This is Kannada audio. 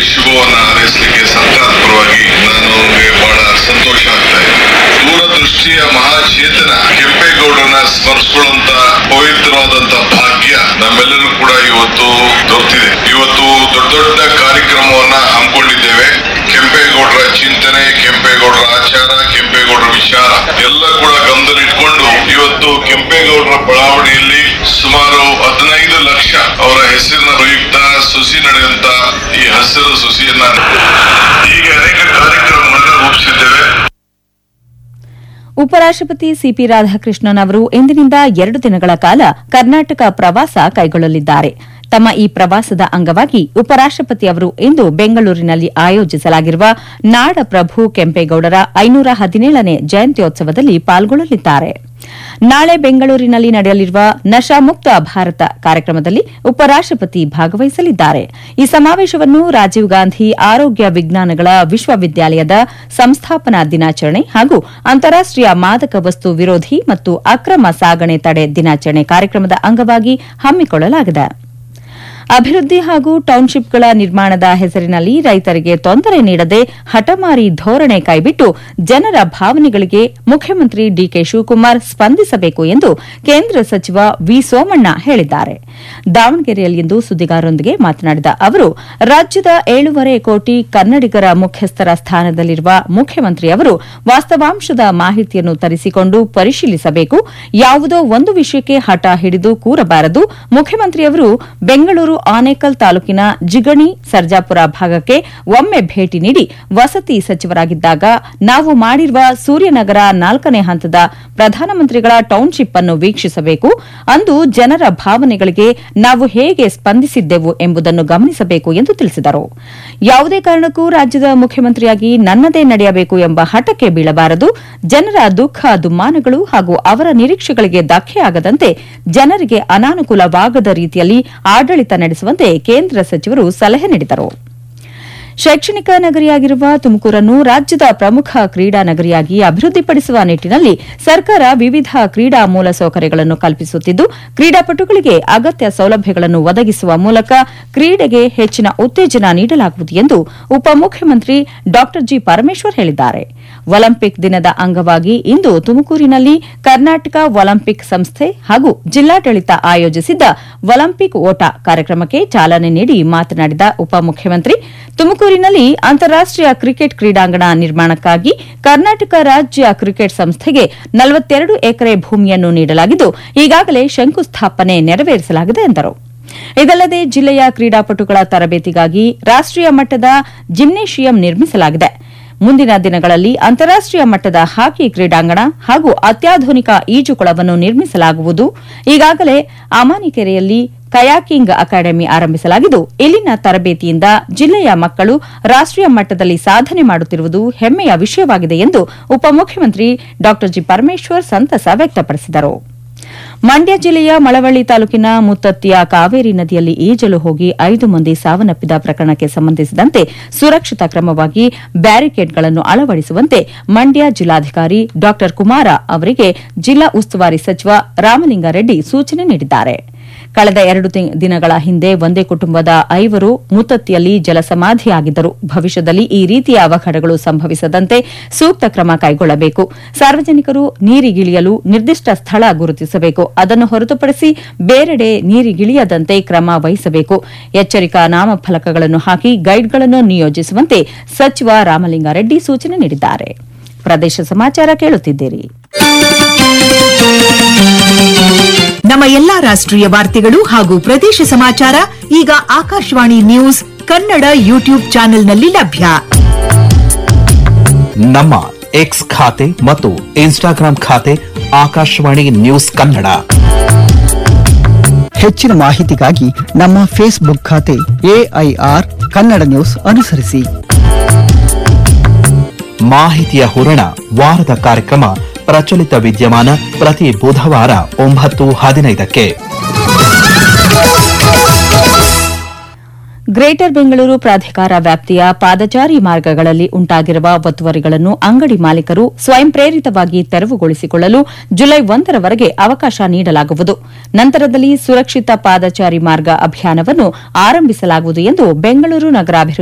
ಶುಭವನ್ನ ಹಾರೈಸಲಿಕ್ಕೆ ಸರ್ಕಾರದ ಪರವಾಗಿ ನನಗೆ ಬಹಳ ಸಂತೋಷ ಆಗ್ತಾ ಇದೆ ದೂರದೃಷ್ಟಿಯ ಮಹಾಚೇತನ ಕೆಂಪೇಗೌಡರನ್ನ ಸ್ಮರಿಸುವಂತ ಪವಿತ್ರವಾದಂತ ಭಾಗ್ಯ ನಮ್ಮೆಲ್ಲರೂ ಕೂಡ ಇವತ್ತು ದೊರೆತಿದೆ ಇವತ್ತು ದೊಡ್ಡ ದೊಡ್ಡ ಕಾರ್ಯಕ್ರಮವನ್ನ ಹಮ್ಮಿಕೊಂಡಿದ್ದೇವೆ ಕೆಂಪೇಗೌಡರ ಚಿಂತನೆ ಕೆಂಪೇಗೌಡರ ಆಚಾರ ಕೆಂಪೇಗೌಡರ ವಿಚಾರ ಎಲ್ಲ ಕೂಡ ಗಮನದಲ್ಲಿಟ್ಕೊಂಡು ಇವತ್ತು ಕೆಂಪೇಗೌಡರ ಬಡಾವಣೆಯಲ್ಲಿ ಸುಮಾರು ಹದಿನೈದು ಲಕ್ಷ ಅವರ ಹೆಸರಿನ ಪ್ರಯುಕ್ತ ಸುಸಿ ನಡೆಯುವಂತ ಈ ಹಸಿರು ಸುಸಿಯನ್ನ ಹೀಗೆ ಅನೇಕ ಕಾರ್ಯಕ್ರಮಗಳನ್ನ ರೂಪಿಸಿದ್ದೇವೆ ಉಪರಾಷ್ಟಪತಿ ಸಿಪಿ ರಾಧಾಕೃಷ್ಣನ್ ಅವರು ಇಂದಿನಿಂದ ಎರಡು ದಿನಗಳ ಕಾಲ ಕರ್ನಾಟಕ ಪ್ರವಾಸ ಕೈಗೊಳ್ಳಲಿದ್ದಾರೆ ತಮ್ಮ ಈ ಪ್ರವಾಸದ ಅಂಗವಾಗಿ ಉಪರಾಷ್ಟಪತಿ ಅವರು ಇಂದು ಬೆಂಗಳೂರಿನಲ್ಲಿ ಆಯೋಜಿಸಲಾಗಿರುವ ನಾಡಪ್ರಭು ಕೆಂಪೇಗೌಡರ ಐನೂರ ಹದಿನೇಳನೇ ಜಯಂತ್ಯೋತ್ಸವದಲ್ಲಿ ಪಾಲ್ಗೊಳ್ಳಲಿದ್ದಾರೆ ನಾಳೆ ಬೆಂಗಳೂರಿನಲ್ಲಿ ನಡೆಯಲಿರುವ ನಶಾಮುಕ್ತ ಭಾರತ ಕಾರ್ಯಕ್ರಮದಲ್ಲಿ ಉಪರಾಷ್ಟಪತಿ ಭಾಗವಹಿಸಲಿದ್ದಾರೆ ಈ ಸಮಾವೇಶವನ್ನು ರಾಜೀವ್ ಗಾಂಧಿ ಆರೋಗ್ಯ ವಿಜ್ಞಾನಗಳ ವಿಶ್ವವಿದ್ಯಾಲಯದ ಸಂಸ್ಥಾಪನಾ ದಿನಾಚರಣೆ ಹಾಗೂ ಅಂತಾರಾಷ್ಟೀಯ ಮಾದಕ ವಸ್ತು ವಿರೋಧಿ ಮತ್ತು ಅಕ್ರಮ ಸಾಗಣೆ ತಡೆ ದಿನಾಚರಣೆ ಕಾರ್ಯಕ್ರಮದ ಅಂಗವಾಗಿ ಹಮ್ಮಿಕೊಳ್ಳಲಾಗಿದೆ ಅಭಿವೃದ್ಧಿ ಹಾಗೂ ಟೌನ್ಶಿಪ್ಗಳ ನಿರ್ಮಾಣದ ಹೆಸರಿನಲ್ಲಿ ರೈತರಿಗೆ ತೊಂದರೆ ನೀಡದೆ ಹಠಮಾರಿ ಧೋರಣೆ ಕೈಬಿಟ್ಟು ಜನರ ಭಾವನೆಗಳಿಗೆ ಮುಖ್ಯಮಂತ್ರಿ ಡಿಕೆ ಶಿವಕುಮಾರ್ ಸ್ಪಂದಿಸಬೇಕು ಎಂದು ಕೇಂದ್ರ ಸಚಿವ ವಿ ಸೋಮಣ್ಣ ಹೇಳಿದ್ದಾರೆ ದಾವಣಗೆರೆಯಲ್ಲಿಂದು ಸುದ್ದಿಗಾರರೊಂದಿಗೆ ಮಾತನಾಡಿದ ಅವರು ರಾಜ್ಯದ ಏಳೂವರೆ ಕೋಟಿ ಕನ್ನಡಿಗರ ಮುಖ್ಯಸ್ಥರ ಸ್ಥಾನದಲ್ಲಿರುವ ಮುಖ್ಯಮಂತ್ರಿ ಅವರು ವಾಸ್ತವಾಂಶದ ಮಾಹಿತಿಯನ್ನು ತರಿಸಿಕೊಂಡು ಪರಿಶೀಲಿಸಬೇಕು ಯಾವುದೋ ಒಂದು ವಿಷಯಕ್ಕೆ ಹಠ ಹಿಡಿದು ಕೂರಬಾರದು ಮುಖ್ಯಮಂತ್ರಿಯವರು ಬೆಂಗಳೂರು ಆನೇಕಲ್ ತಾಲೂಕಿನ ಜಿಗಣಿ ಸರ್ಜಾಪುರ ಭಾಗಕ್ಕೆ ಒಮ್ಮೆ ಭೇಟಿ ನೀಡಿ ವಸತಿ ಸಚಿವರಾಗಿದ್ದಾಗ ನಾವು ಮಾಡಿರುವ ಸೂರ್ಯನಗರ ನಾಲ್ಕನೇ ಹಂತದ ಪ್ರಧಾನಮಂತ್ರಿಗಳ ಟೌನ್ಶಿಪ್ ಅನ್ನು ವೀಕ್ಷಿಸಬೇಕು ಅಂದು ಜನರ ಭಾವನೆಗಳಿಗೆ ನಾವು ಹೇಗೆ ಸ್ಪಂದಿಸಿದ್ದೆವು ಎಂಬುದನ್ನು ಗಮನಿಸಬೇಕು ಎಂದು ತಿಳಿಸಿದರು ಯಾವುದೇ ಕಾರಣಕ್ಕೂ ರಾಜ್ಯದ ಮುಖ್ಯಮಂತ್ರಿಯಾಗಿ ನನ್ನದೇ ನಡೆಯಬೇಕು ಎಂಬ ಹಠಕ್ಕೆ ಬೀಳಬಾರದು ಜನರ ದುಃಖ ದುಮ್ಮಾನಗಳು ಹಾಗೂ ಅವರ ನಿರೀಕ್ಷೆಗಳಿಗೆ ಧಕ್ಕೆಯಾಗದಂತೆ ಜನರಿಗೆ ಅನಾನುಕೂಲವಾಗದ ರೀತಿಯಲ್ಲಿ ಆಡಳಿತ ನಡೆಸುವಂತೆ ಕೇಂದ್ರ ಸಚಿವರು ಸಲಹೆ ನೀಡಿದರು ಶೈಕ್ಷಣಿಕ ನಗರಿಯಾಗಿರುವ ತುಮಕೂರನ್ನು ರಾಜ್ಯದ ಪ್ರಮುಖ ಕ್ರೀಡಾ ನಗರಿಯಾಗಿ ಅಭಿವೃದ್ಧಿಪಡಿಸುವ ನಿಟ್ಟಿನಲ್ಲಿ ಸರ್ಕಾರ ವಿವಿಧ ಕ್ರೀಡಾ ಮೂಲಸೌಕರ್ಯಗಳನ್ನು ಕಲ್ಪಿಸುತ್ತಿದ್ದು ಕ್ರೀಡಾಪಟುಗಳಿಗೆ ಅಗತ್ಯ ಸೌಲಭ್ಯಗಳನ್ನು ಒದಗಿಸುವ ಮೂಲಕ ಕ್ರೀಡೆಗೆ ಹೆಚ್ಚಿನ ಉತ್ತೇಜನ ನೀಡಲಾಗುವುದು ಎಂದು ಉಪಮುಖ್ಯಮಂತ್ರಿ ಡಾ ಜಿ ಪರಮೇಶ್ವರ್ ಹೇಳಿದ್ದಾರೆ ಒಲಿಂಪಿಕ್ ದಿನದ ಅಂಗವಾಗಿ ಇಂದು ತುಮಕೂರಿನಲ್ಲಿ ಕರ್ನಾಟಕ ಒಲಿಂಪಿಕ್ ಸಂಸ್ಥೆ ಹಾಗೂ ಜಿಲ್ಲಾಡಳಿತ ಆಯೋಜಿಸಿದ್ದ ಒಲಿಂಪಿಕ್ ಓಟ ಕಾರ್ಯಕ್ರಮಕ್ಕೆ ಚಾಲನೆ ನೀಡಿ ಮಾತನಾಡಿದ ಉಪಮುಖ್ಯಮಂತ್ರಿ ತುಮಕೂರಿನಲ್ಲಿ ಅಂತಾರಾಷ್ಟೀಯ ಕ್ರಿಕೆಟ್ ಕ್ರೀಡಾಂಗಣ ನಿರ್ಮಾಣಕ್ಕಾಗಿ ಕರ್ನಾಟಕ ರಾಜ್ಯ ಕ್ರಿಕೆಟ್ ಸಂಸ್ಥೆಗೆ ನಲವತ್ತೆರಡು ಎಕರೆ ಭೂಮಿಯನ್ನು ನೀಡಲಾಗಿದ್ದು ಈಗಾಗಲೇ ಶಂಕುಸ್ಥಾಪನೆ ನೆರವೇರಿಸಲಾಗಿದೆ ಎಂದರು ಇದಲ್ಲದೆ ಜಿಲ್ಲೆಯ ಕ್ರೀಡಾಪಟುಗಳ ತರಬೇತಿಗಾಗಿ ರಾಷ್ಟೀಯ ಮಟ್ಟದ ಜಿಮ್ನೇಷಿಯಂ ನಿರ್ಮಿಸಲಾಗಿದೆ ಮುಂದಿನ ದಿನಗಳಲ್ಲಿ ಅಂತಾರಾಷ್ಟೀಯ ಮಟ್ಟದ ಹಾಕಿ ಕ್ರೀಡಾಂಗಣ ಹಾಗೂ ಅತ್ಯಾಧುನಿಕ ಈಜುಕೊಳವನ್ನು ನಿರ್ಮಿಸಲಾಗುವುದು ಈಗಾಗಲೇ ಅಮಾನಿಕೆರೆಯಲ್ಲಿ ಕಯಾಕಿಂಗ್ ಅಕಾಡೆಮಿ ಆರಂಭಿಸಲಾಗಿದ್ದು ಇಲ್ಲಿನ ತರಬೇತಿಯಿಂದ ಜಿಲ್ಲೆಯ ಮಕ್ಕಳು ರಾಷ್ಟೀಯ ಮಟ್ಟದಲ್ಲಿ ಸಾಧನೆ ಮಾಡುತ್ತಿರುವುದು ಹೆಮ್ಮೆಯ ವಿಷಯವಾಗಿದೆ ಎಂದು ಉಪಮುಖ್ಯಮಂತ್ರಿ ಡಾ ಜಿ ಪರಮೇಶ್ವರ್ ಸಂತಸ ವ್ಯಕ್ತಪಡಿಸಿದರು ಮಂಡ್ಯ ಜಿಲ್ಲೆಯ ಮಳವಳ್ಳಿ ತಾಲೂಕಿನ ಮುತ್ತತ್ತಿಯ ಕಾವೇರಿ ನದಿಯಲ್ಲಿ ಈಜಲು ಹೋಗಿ ಐದು ಮಂದಿ ಸಾವನ್ನಪ್ಪಿದ ಪ್ರಕರಣಕ್ಕೆ ಸಂಬಂಧಿಸಿದಂತೆ ಸುರಕ್ಷಿತ ಕ್ರಮವಾಗಿ ಬ್ಯಾರಿಕೇಡ್ಗಳನ್ನು ಅಳವಡಿಸುವಂತೆ ಮಂಡ್ಯ ಜಿಲ್ಲಾಧಿಕಾರಿ ಡಾ ಕುಮಾರ ಅವರಿಗೆ ಜಿಲ್ಲಾ ಉಸ್ತುವಾರಿ ಸಚಿವ ರಾಮಲಿಂಗಾರೆಡ್ಡಿ ಸೂಚನೆ ನೀಡಿದ್ದಾರೆ ಕಳೆದ ಎರಡು ತಿ- ದಿನಗಳ ಹಿಂದೆ ಒಂದೇ ಕುಟುಂಬದ ಐವರು ಮುತ್ತತ್ತಿಯಲ್ಲಿ ಜಲಸಮಾಧಿಯಾಗಿದ್ದರು ಭವಿಷ್ಯದಲ್ಲಿ ಈ ರೀತಿಯ ಅವಘಡಗಳು ಸಂಭವಿಸದಂತೆ ಸೂಕ್ತ ಕ್ರಮ ಕೈಗೊಳ್ಳಬೇಕು ಸಾರ್ವಜನಿಕರು ನೀರಿಗಿಳಿಯಲು ನಿರ್ದಿಷ್ಟ ಸ್ಥಳ ಗುರುತಿಸಬೇಕು ಅದನ್ನು ಹೊರತುಪಡಿಸಿ ಬೇರೆಡೆ ನೀರಿಗಿಳಿಯದಂತೆ ಕ್ರಮ ವಹಿಸಬೇಕು ಎಚ್ಚರಿಕಾ ನಾಮಫಲಕಗಳನ್ನು ಹಾಕಿ ಗೈಡ್ಗಳನ್ನು ನಿಯೋಜಿಸುವಂತೆ ಸಚಿವ ರಾಮಲಿಂಗಾರೆಡ್ಡಿ ಸೂಚನೆ ನೀಡಿದ್ದಾರೆ ಪ್ರದೇಶ ಸಮಾಚಾರ ಕೇಳುತ್ತಿದ್ದೀರಿ ನಮ್ಮ ಎಲ್ಲಾ ರಾಷ್ಟ್ರೀಯ ವಾರ್ತೆಗಳು ಹಾಗೂ ಪ್ರದೇಶ ಸಮಾಚಾರ ಈಗ ಆಕಾಶವಾಣಿ ನ್ಯೂಸ್ ಕನ್ನಡ ಯೂಟ್ಯೂಬ್ ಚಾನೆಲ್ನಲ್ಲಿ ಲಭ್ಯ ನಮ್ಮ ಎಕ್ಸ್ ಖಾತೆ ಮತ್ತು ಇನ್ಸ್ಟಾಗ್ರಾಂ ಖಾತೆ ಆಕಾಶವಾಣಿ ನ್ಯೂಸ್ ಕನ್ನಡ ಹೆಚ್ಚಿನ ಮಾಹಿತಿಗಾಗಿ ನಮ್ಮ ಫೇಸ್ಬುಕ್ ಖಾತೆ ಎಐಆರ್ ಕನ್ನಡ ನ್ಯೂಸ್ ಅನುಸರಿಸಿ ಮಾಹಿತಿಯ ಹೂರಣ ವಾರದ ಕಾರ್ಯಕ್ರಮ ಪ್ರಚಲಿತ ವಿದ್ಯಮಾನ ಪ್ರತಿ ಬುಧವಾರ ಒಂಬತ್ತು ಹದಿನೈದಕ್ಕೆ ಗ್ರೇಟರ್ ಬೆಂಗಳೂರು ಪ್ರಾಧಿಕಾರ ವ್ಯಾಪ್ತಿಯ ಪಾದಚಾರಿ ಮಾರ್ಗಗಳಲ್ಲಿ ಉಂಟಾಗಿರುವ ಒತ್ತುವರಿಗಳನ್ನು ಅಂಗಡಿ ಮಾಲೀಕರು ಸ್ವಯಂ ಪ್ರೇರಿತವಾಗಿ ತೆರವುಗೊಳಿಸಿಕೊಳ್ಳಲು ಜುಲೈ ಒಂದರವರೆಗೆ ಅವಕಾಶ ನೀಡಲಾಗುವುದು ನಂತರದಲ್ಲಿ ಸುರಕ್ಷಿತ ಪಾದಚಾರಿ ಮಾರ್ಗ ಅಭಿಯಾನವನ್ನು ಆರಂಭಿಸಲಾಗುವುದು ಎಂದು ಬೆಂಗಳೂರು ನಗರಾಭಿವೃದ್ಧಿ